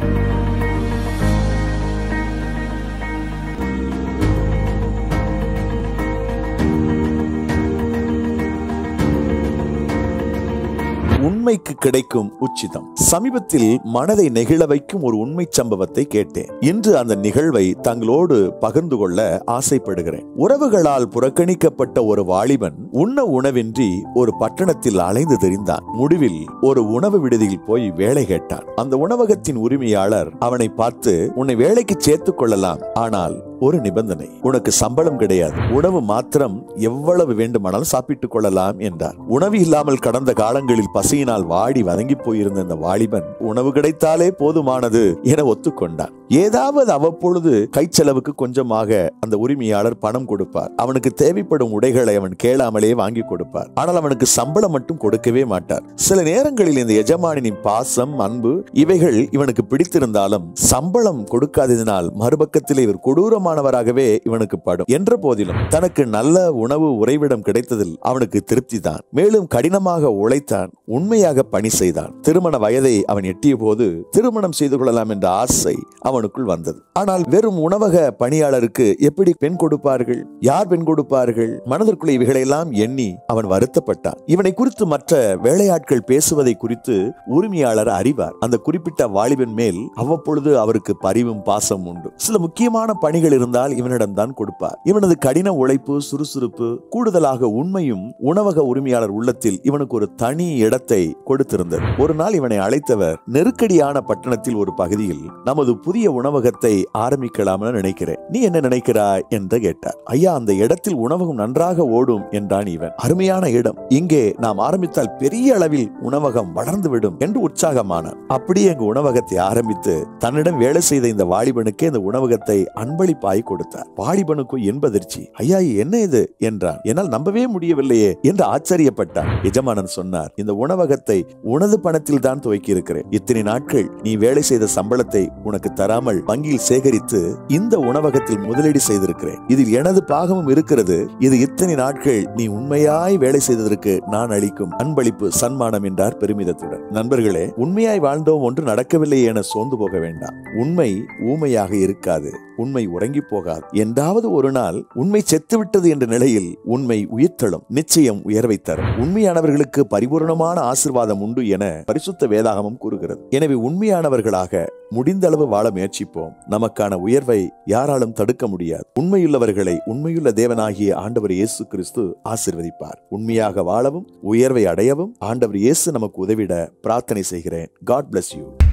உண்மைக்கு கிடைக்கும் உச்சிதம் சமீபத்தில் மனதை நெகிழ வைக்கும் ஒரு உண்மை சம்பவத்தை கேட்டேன் இன்று அந்த நிகழ்வை தங்களோடு பகிர்ந்து கொள்ள ஆசைப்படுகிறேன் உறவுகளால் புறக்கணிக்கப்பட்ட ஒரு வாலிபன் உண்ண உணவின்றி ஒரு பட்டணத்தில் அலைந்து திரிந்தான் முடிவில் ஒரு உணவு விடுதியில் போய் வேலை கேட்டான் அந்த உணவகத்தின் உரிமையாளர் அவனை பார்த்து உன்னை வேலைக்கு சேர்த்துக் கொள்ளலாம் ஆனால் ஒரு நிபந்தனை உனக்கு சம்பளம் கிடையாது உணவு மாத்திரம் எவ்வளவு வேண்டுமானாலும் சாப்பிட்டுக் கொள்ளலாம் என்றார் உணவு இல்லாமல் கடந்த காலங்களில் பசியினால் வாடி வதங்கி போயிருந்த இந்த வாலிபன் உணவு கிடைத்தாலே போதுமானது என ஒத்துக்கொண்டான் ஏதாவது அவ்வப்பொழுது கைச்செலவுக்கு கொஞ்சமாக அந்த உரிமையாளர் பணம் கொடுப்பார் அவனுக்கு தேவைப்படும் உடைகளை அவன் கேளாமலே வாங்கி கொடுப்பார் ஆனால் அவனுக்கு சம்பளம் மட்டும் கொடுக்கவே மாட்டார் சில நேரங்களில் இந்த எஜமானின் பாசம் அன்பு இவைகள் இவனுக்கு பிடித்திருந்தாலும் சம்பளம் கொடுக்காததினால் மறுபக்கத்தில் இவர் கொடூரமானவராகவே இவனுக்கு படும் என்ற போதிலும் தனக்கு நல்ல உணவு உறைவிடம் கிடைத்ததில் அவனுக்கு திருப்தி தான் மேலும் கடினமாக உழைத்தான் உண்மையாக பணி செய்தான் திருமண வயதை அவன் எட்டிய போது திருமணம் செய்து கொள்ளலாம் என்ற ஆசை அவனுக்குள் வந்தது ஆனால் வெறும் உணவக பணியாளருக்கு எப்படி பெண் கொடுப்பார்கள் யார் பெண் கொடுப்பார்கள் மனதிற்குள்ள இவைகளெல்லாம் எண்ணி அவன் வருத்தப்பட்டான் இவனை குறித்து மற்ற வேலையாட்கள் பேசுவதை குறித்து உரிமையாளர் அறிவார் அந்த குறிப்பிட்ட வாலிபன் மேல் அவ்வப்பொழுது அவருக்கு பரிவும் பாசம் உண்டு சில முக்கியமான பணிகள் இருந்தால் இவனிடம் தான் கொடுப்பார் இவனது கடின உழைப்பு சுறுசுறுப்பு கூடுதலாக உண்மையும் உணவக உரிமையாளர் உள்ளத்தில் இவனுக்கு ஒரு தனி இடத்தை கொடுத்திருந்தது ஒரு நாள் இவனை அழைத்தவர் நெருக்கடியான பட்டணத்தில் ஒரு பகுதியில் நமது புதிய உணவகத்தை ஆரம்பிக்கலாம்னு நினைக்கிறேன் நீ என்ன நினைக்கிறாய் என்று கேட்டார் ஐயா அந்த இடத்தில் உணவகம் நன்றாக ஓடும் என்றான் இவன் அருமையான இடம் இங்கே நாம் ஆரம்பித்தால் பெரிய அளவில் உணவகம் வளர்ந்துவிடும் என்று உற்சாகமானான் அப்படியே எங்க உணவகத்தை ஆரம்பித்து தன்னிடம் வேலை செய்த இந்த வாலிபனுக்கு இந்த உணவகத்தை அன்பளிப்பாய் கொடுத்தார் வாலிபனுக்கு என்பதிர்ச்சி ஐயா என்ன இது என்றான் என்னால் நம்பவே முடியவில்லையே என்று ஆச்சரியப்பட்டான் எஜமானன் சொன்னார் இந்த உணவகத்தை உனது பணத்தில் தான் துவக்கி இருக்கிறேன் இத்தனை நாட்கள் நீ வேலை செய்த சம்பளத்தை உனக்கு தராமல் வங்கியில் சேகரித்து இந்த உணவகத்தில் முதலீடு செய்திருக்கிறேன் இதில் எனது பாகமும் இருக்கிறது இது இத்தனை நாட்கள் நீ உண்மையாய் வேலை செய்ததற்கு நான் அளிக்கும் அன்பளிப்பு சன்மானம் என்றார் பெருமிதத்துடன் நண்பர்களே உண்மையாய் வாழ்ந்தோம் ஒன்று நடக்கவில்லை என சோர்ந்து போக வேண்டாம் உண்மை ஊமையாக இருக்காது உண்மை உறங்கி போகாது என்றாவது ஒரு நாள் உண்மை செத்துவிட்டது என்ற நிலையில் உண்மை உயிர்த்தெழும் நிச்சயம் உயர்வை தரும் உண்மையானவர்களுக்கு பரிபூர்ணமான ஆசிர்வாதம் உண்டு என பரிசுத்த வேதாகமம் கூறுகிறது எனவே உண்மையானவர்களாக முடிந்த அளவு வாழ முயற்சிப்போம் நமக்கான உயர்வை யாராலும் தடுக்க முடியாது உண்மையுள்ளவர்களை உண்மையுள்ள தேவனாகிய ஆண்டவர் இயேசு கிறிஸ்து ஆசிர்வதிப்பார் உண்மையாக வாழவும் உயர்வை அடையவும் ஆண்டவர் இயேசு நமக்கு உதவிட பிரார்த்தனை செய்கிறேன் காட் bless யூ